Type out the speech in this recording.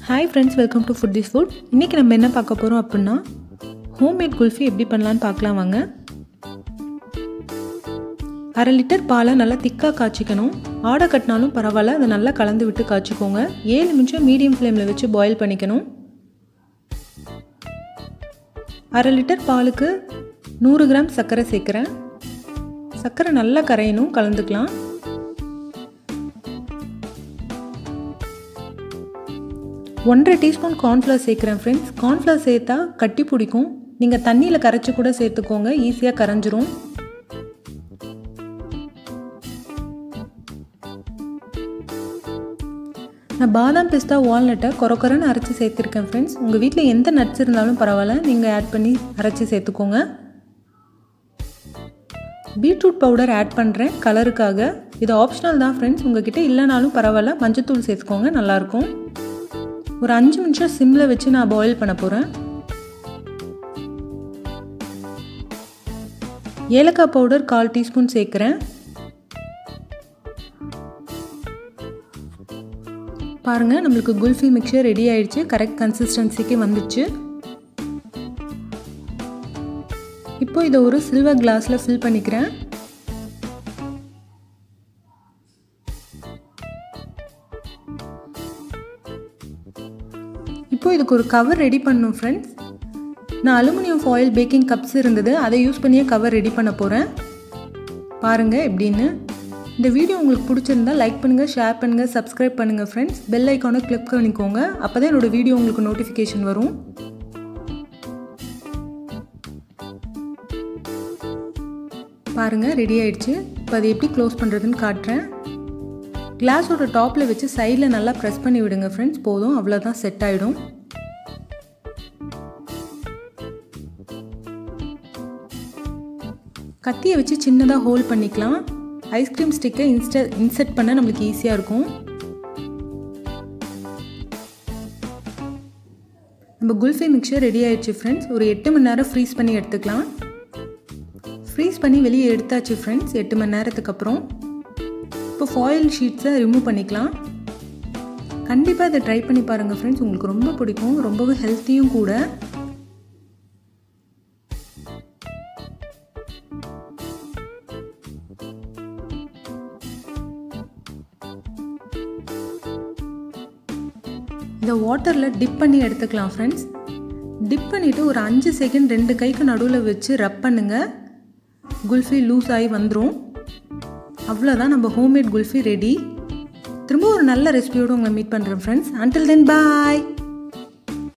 hi friends welcome to food this food இன்றைக்கி நம்ம என்ன பார்க்க போகிறோம் அப்படின்னா ஹோம்மேட் குல்ஃபி எப்படி பண்ணலான்னு பார்க்கலாம் வாங்க அரை லிட்டர் பாலை நல்லா திக்காக காய்ச்சிக்கணும் ஆடை கட்டினாலும் பரவாயில்ல அதை நல்லா கலந்து விட்டு காய்ச்சிக்கோங்க ஏழு நிமிஷம் மீடியம் ஃப்ளேமில் வச்சு பாயில் பண்ணிக்கணும் அரை லிட்டர் பாலுக்கு நூறு கிராம் சர்க்கரை சேர்க்குறேன் சர்க்கரை நல்லா கரையணும் கலந்துக்கலாம் ஒன்றரை டீஸ்பூன் கார்ன்ஃப்ளவர் சேர்க்குறேன் ஃப்ரெண்ட்ஸ் கார்ன்ஃப்ளவர் சேர்த்தா கட்டி பிடிக்கும் நீங்கள் தண்ணியில் கரைச்சி கூட சேர்த்துக்கோங்க ஈஸியாக கரைஞ்சிரும் நான் பாதாம் பிஸ்தா வால்நட்டை கொரக்கொரன்னு அரைச்சி சேர்த்துருக்கேன் ஃப்ரெண்ட்ஸ் உங்கள் வீட்டில் எந்த நட்ஸ் இருந்தாலும் பரவாயில்ல நீங்கள் ஆட் பண்ணி அரைச்சி சேர்த்துக்கோங்க பீட்ரூட் பவுடர் ஆட் பண்ணுறேன் கலருக்காக இது ஆப்ஷனல் தான் ஃப்ரெண்ட்ஸ் உங்ககிட்ட இல்லைனாலும் பரவாயில்ல மஞ்சத்தூள் சேர்த்துக்கோங்க நல்லாயிருக்கும் ஒரு அஞ்சு நிமிஷம் சிம்மில் வச்சு நான் பாயில் பண்ண போகிறேன் ஏலக்காய் பவுடர் கால் டீஸ்பூன் சேர்க்குறேன் பாருங்கள் நம்மளுக்கு குல்ஃபி மிக்சர் ரெடி ஆயிடுச்சு கரெக்ட் கன்சிஸ்டன்சிக்கு வந்துடுச்சு இப்போ இதை ஒரு சில்வர் கிளாஸில் ஃபில் பண்ணிக்கிறேன் இப்போ இதுக்கு ஒரு கவர் ரெடி பண்ணணும் ஃப்ரெண்ட்ஸ் நான் அலுமினியம் ஃபாயில் பேக்கிங் கப்ஸ் இருந்தது அதை யூஸ் பண்ணியே கவர் ரெடி பண்ண போகிறேன் பாருங்கள் எப்படின்னு இந்த வீடியோ உங்களுக்கு பிடிச்சிருந்தா லைக் பண்ணுங்கள் ஷேர் பண்ணுங்கள் சப்ஸ்கிரைப் பண்ணுங்கள் ஃப்ரெண்ட்ஸ் பெல் ஐக்கானை கிளிக் பண்ணிக்கோங்க அப்போ தான் என்னோடய வீடியோ உங்களுக்கு நோட்டிஃபிகேஷன் வரும் பாருங்கள் ரெடி ஆயிடுச்சு இப்போ அதை எப்படி க்ளோஸ் பண்ணுறதுன்னு காட்டுறேன் கிளாஸோட டாப்பில் வச்சு சைடில் நல்லா ப்ரெஸ் பண்ணி விடுங்க ஃப்ரெண்ட்ஸ் போதும் அவ்வளோதான் செட் ஆகிடும் கத்தியை வச்சு சின்னதாக ஹோல்ட் பண்ணிக்கலாம் ஐஸ்கிரீம் ஸ்டிக்கை இன்ஸ்ட இன்செர்ட் பண்ண நம்மளுக்கு ஈஸியாக இருக்கும் நம்ம குல்ஃபி மிக்சர் ரெடி ஆயிடுச்சு ஃப்ரெண்ட்ஸ் ஒரு எட்டு மணி நேரம் ஃப்ரீஸ் பண்ணி எடுத்துக்கலாம் ஃப்ரீஸ் பண்ணி வெளியே எடுத்தாச்சு ஃப்ரெண்ட்ஸ் எட்டு மணி நேரத்துக்கு அப்புறம் இப்போ ஃபாயில் ஷீட்ஸை ரிமூவ் பண்ணிக்கலாம் கண்டிப்பாக இதை ட்ரை பண்ணி பாருங்கள் ஃப்ரெண்ட்ஸ் உங்களுக்கு ரொம்ப பிடிக்கும் ரொம்பவே ஹெல்த்தியும் கூட இந்த வாட்டரில் டிப் பண்ணி எடுத்துக்கலாம் ஃப்ரெண்ட்ஸ் டிப் பண்ணிவிட்டு ஒரு அஞ்சு செகண்ட் ரெண்டு கைக்கு நடுவில் வச்சு ரப் பண்ணுங்கள் குல்ஃபி லூஸ் ஆகி வந்துடும் அவ்வளோதான் நம்ம ஹோம்மேட் குல்ஃபி ரெடி திரும்ப ஒரு நல்ல ரெசிபியோடு உங்களை மீட் பண்ணுறேன் ஃப்ரெண்ட்ஸ் அன்டில் தென் பாய்